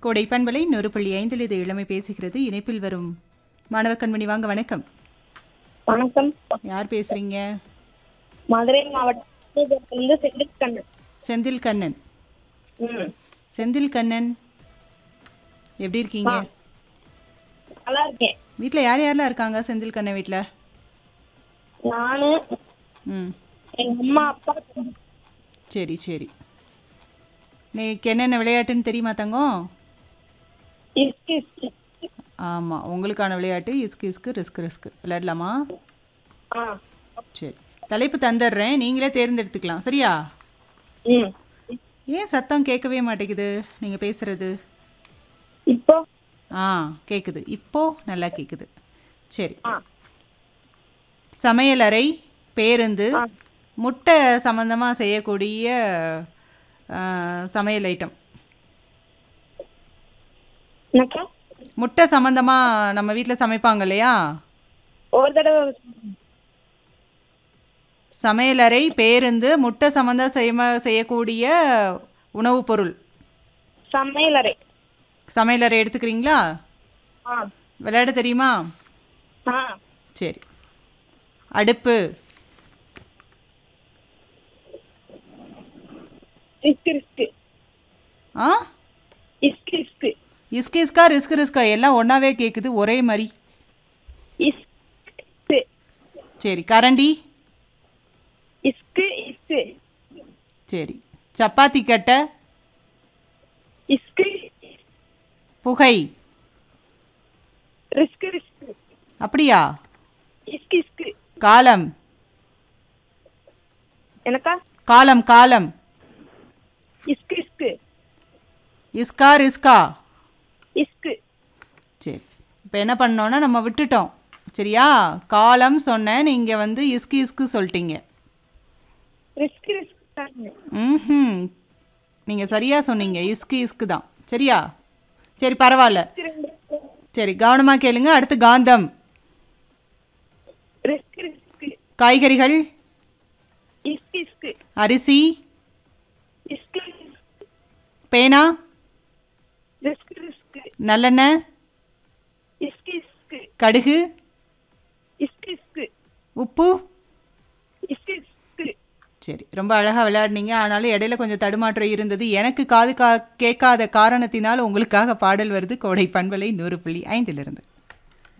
கோடை பண்பலை நூறு புள்ளி ஐந்தில் இது இளமை பேசுகிறது இணைப்பில் வரும் மாணவ கண்மணி வாங்க வணக்கம் வணக்கம் யார் பேசுறீங்க மதுரை மாவட்டத்திலிருந்து செந்தில் கண்ணன் செந்தில் கண்ணன் ம் செந்தில் கண்ணன் எப்படி இருக்கீங்க நல்லா இருக்கேன் வீட்டில் யார் யாரெல்லாம் இருக்காங்க செந்தில் கண்ணன் வீட்டில் நானு ம் எங்க அம்மா அப்பா தம்பி. சரி சரி இன்னைக்கு என்னென்ன விளையாட்டுன்னு தெரியுமா தங்கம் இஸ்கு இஸ்கு ஆமாம் உங்களுக்கான விளையாட்டு இஸ்கு இஸ்கு ரிஸ்க் ரிஸ்க் விளையாடலாமா ஆ சரி தலைப்பு தந்துடுறேன் நீங்களே தேர்ந்தெடுத்துக்கலாம் சரியா ம் ஏன் சத்தம் கேட்கவே மாட்டேங்குது நீங்கள் பேசுறது இப்போ ஆ கேட்குது இப்போ நல்லா கேட்குது சரி ஆ சமையலறை பேருந்து ஆ. முட்டை சம்மந்தமாக செய்யக்கூடிய ஆ, சமையல் ஐட்டம் என்னக்கா முட்டை சம்மந்தமாக நம்ம வீட்டில் சமைப்பாங்க இல்லையா ஒரு தடவை சமையலறை பேருந்து முட்டை சம்மந்தம் செய்ய செய்யக்கூடிய உணவுப் பொருள் சமையலறை சமையலறை எடுத்துக்கிறீங்களா ஆ விளையாட தெரியுமா ஆ சரி அடுப்பு இஸ்கு இஸ்கு ஆ இஸ்கு இஸ்கு இஸ்கு இஸ்கா ரிஸ்க் ரிஸ்கா எல்லாம் ஒன்றாவே கேட்குது ஒரே மாதிரி இஸ்கு சரி கரண்டி இஸ்கு இஸ்கு சரி சப்பாத்தி கட்டை இஸ்கு புகை ரிஸ்கு ரிஸ்கு அப்படியா இஸ்கு இஸ்கு காலம் எனக்கா காலம் காலம் இஸ்கு இஸ்கு இஸ்கா ரிஸ்கா இஸ்கு சரி இப்போ என்ன பண்ணோன்னா நம்ம விட்டுட்டோம் சரியா காலம் சொன்னேன் நீங்கள் வந்து இஸ்கு இஸ்கு சொல்லிட்டீங்க ரிஸ்கு ரிஸ்கு தாங்க ம் நீங்கள் சரியாக சொன்னீங்க இஸ்கு இஸ்கு தான் சரியா சரி பரவாயில்ல சரி கவனமாக கேளுங்க அடுத்து காந்தம் ரிஸ்கு ரிஸ்கு காய்கறிகள் இஸ்கு இஸ்கு அரிசி இஸ்கு பேனா ரிஸ்கு ரிஸ்கு நல்லெண்ணெய் இஸ்கு இஸ்கு கடுகு இஸ்கு இஸ்கு உப்பு இஸ்கு இஸ்கு சரி ரொம்ப அழகாக விளையாடினீங்க ஆனாலும் இடையில கொஞ்சம் தடுமாற்றம் இருந்தது எனக்கு காது கா கேட்காத காரணத்தினால் உங்களுக்காக பாடல் வருது கோடை பண்பலை நூறு புள்ளி ஐந்திலிருந்து